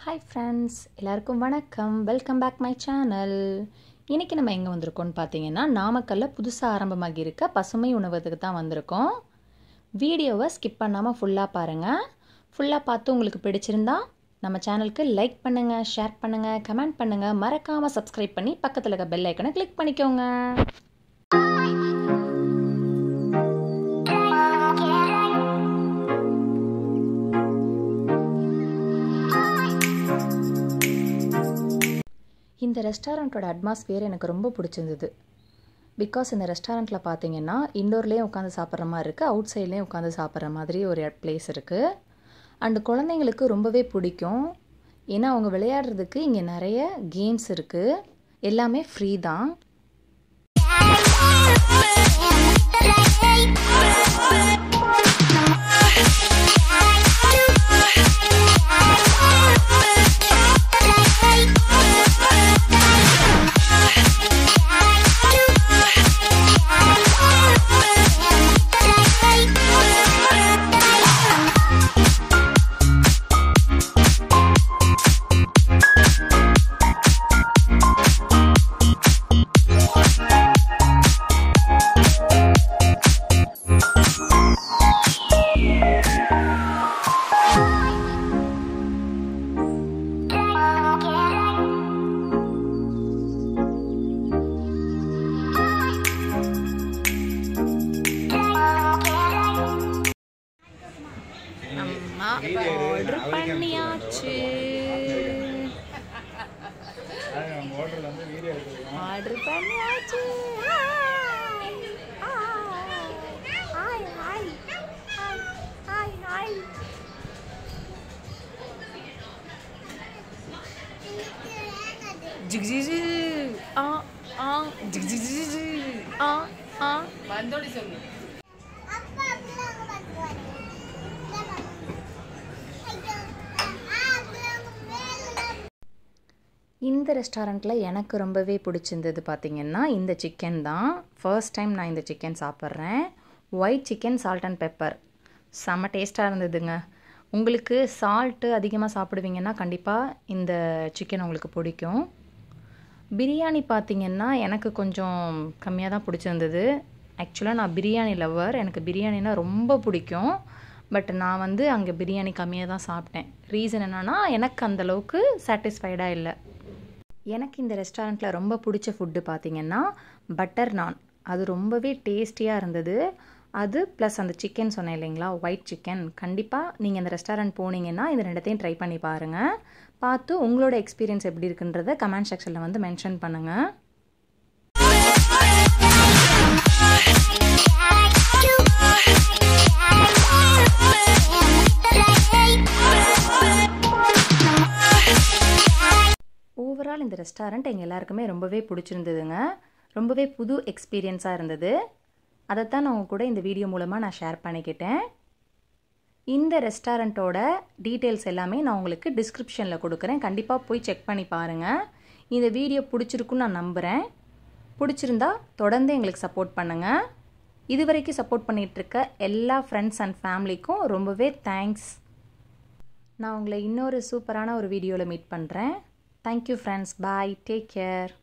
Hi friends எல்லாருக்கும் வணக்கம் welcome back my channel இன்றைக்கி நம்ம எங்கே வந்திருக்கோம்னு பார்த்தீங்கன்னா நாமக்கல்ல புதுசாக ஆரம்பமாகி இருக்க பசுமை உணவகத்துக்கு தான் வந்திருக்கோம் வீடியோவை ஸ்கிப் பண்ணாமல் ஃபுல்லாக பாருங்கள் ஃபுல்லாக பார்த்து உங்களுக்கு பிடிச்சிருந்தா நம்ம சேனலுக்கு லைக் பண்ணுங்கள் ஷேர் பண்ணுங்கள் கமெண்ட் பண்ணுங்கள் மறக்காமல் சப்ஸ்கிரைப் பண்ணி பக்கத்தில் இருக்க பெல் ஐக்கனை கிளிக் பண்ணிக்கோங்க இந்த ரெஸ்டாரண்ட்டோட அட்மாஸ்பியர் எனக்கு ரொம்ப பிடிச்சிருந்தது பிகாஸ் இந்த ரெஸ்டாரண்ட்டில் பார்த்தீங்கன்னா இண்டோர்லேயும் உட்காந்து சாப்பிட்ற மாதிரி இருக்குது அவுட் சைட்லேயும் உட்காந்து சாப்பிட்ற மாதிரி ஒரு பிளேஸ் இருக்குது அண்டு குழந்தைங்களுக்கு ரொம்பவே பிடிக்கும் ஏன்னா அவங்க விளையாடுறதுக்கு இங்கே நிறைய கேம்ஸ் இருக்குது எல்லாமே ஃப்ரீ தான் அம்மா ஆர்டர் பண்ணியாச்சு ஆர்டர் பண்ணியாச்சு ஜிக் ஜிக் ஜிக். ஆ ஆ ஜிக் ஜிக் ஜிக் ஜிக். ஆ ஆ வந்தோடி சொல்லு இந்த ரெஸ்டாரண்ட்டில் எனக்கு ரொம்பவே பிடிச்சிருந்தது பார்த்திங்கன்னா இந்த சிக்கன் தான் ஃபர்ஸ்ட் டைம் நான் இந்த சிக்கன் சாப்பிட்றேன் white chicken salt and pepper செம்ம டேஸ்ட்டாக இருந்ததுங்க உங்களுக்கு சால்ட்டு அதிகமாக சாப்பிடுவீங்கன்னா கண்டிப்பாக இந்த சிக்கன் உங்களுக்கு பிடிக்கும் பிரியாணி பார்த்திங்கன்னா எனக்கு கொஞ்சம் கம்மியாக தான் பிடிச்சிருந்தது ஆக்சுவலாக நான் பிரியாணி லவ்வர் எனக்கு பிரியாணினா ரொம்ப பிடிக்கும் பட் நான் வந்து அங்கே பிரியாணி கம்மியாக தான் சாப்பிட்டேன் ரீசன் என்னென்னா எனக்கு அந்தளவுக்கு சாட்டிஸ்ஃபைடாக இல்லை எனக்கு இந்த ரெஸ்டாரண்ட்டில் ரொம்ப பிடிச்ச ஃபுட்டு பார்த்திங்கன்னா பட்டர் நான் அது ரொம்பவே டேஸ்டியாக இருந்தது அது ப்ளஸ் அந்த சிக்கன் சொன்னேன் இல்லைங்களா ஒயிட் சிக்கன் கண்டிப்பாக நீங்கள் இந்த ரெஸ்டாரண்ட் போனீங்கன்னா இந்த ரெண்டத்தையும் ட்ரை பண்ணி பாருங்கள் பார்த்து உங்களோட எக்ஸ்பீரியன்ஸ் எப்படி இருக்குன்றத கமெண்ட் செக்ஷனில் வந்து மென்ஷன் பண்ணுங்கள் ஓவரால் இந்த ரெஸ்டாரண்ட் எங்கள் எல்லாருக்குமே ரொம்பவே பிடிச்சிருந்ததுங்க ரொம்பவே புது எக்ஸ்பீரியன்ஸாக இருந்தது அதைத்தான் நான் உங்க கூட இந்த வீடியோ மூலமாக நான் ஷேர் பண்ணிக்கிட்டேன் இந்த ரெஸ்டாரண்ட்டோட டீட்டெயில்ஸ் எல்லாமே நான் உங்களுக்கு டிஸ்கிரிப்ஷனில் கொடுக்குறேன் கண்டிப்பாக போய் செக் பண்ணி பாருங்கள் இந்த வீடியோ பிடிச்சிருக்குன்னு நான் நம்புகிறேன் பிடிச்சிருந்தா தொடர்ந்து எங்களுக்கு சப்போர்ட் பண்ணுங்கள் இது வரைக்கும் சப்போர்ட் பண்ணிகிட்ருக்க எல்லா ஃப்ரெண்ட்ஸ் அண்ட் ஃபேமிலிக்கும் ரொம்பவே தேங்க்ஸ் நான் உங்களை இன்னொரு சூப்பரான ஒரு வீடியோவில் மீட் பண்ணுறேன் thank you friends bye take care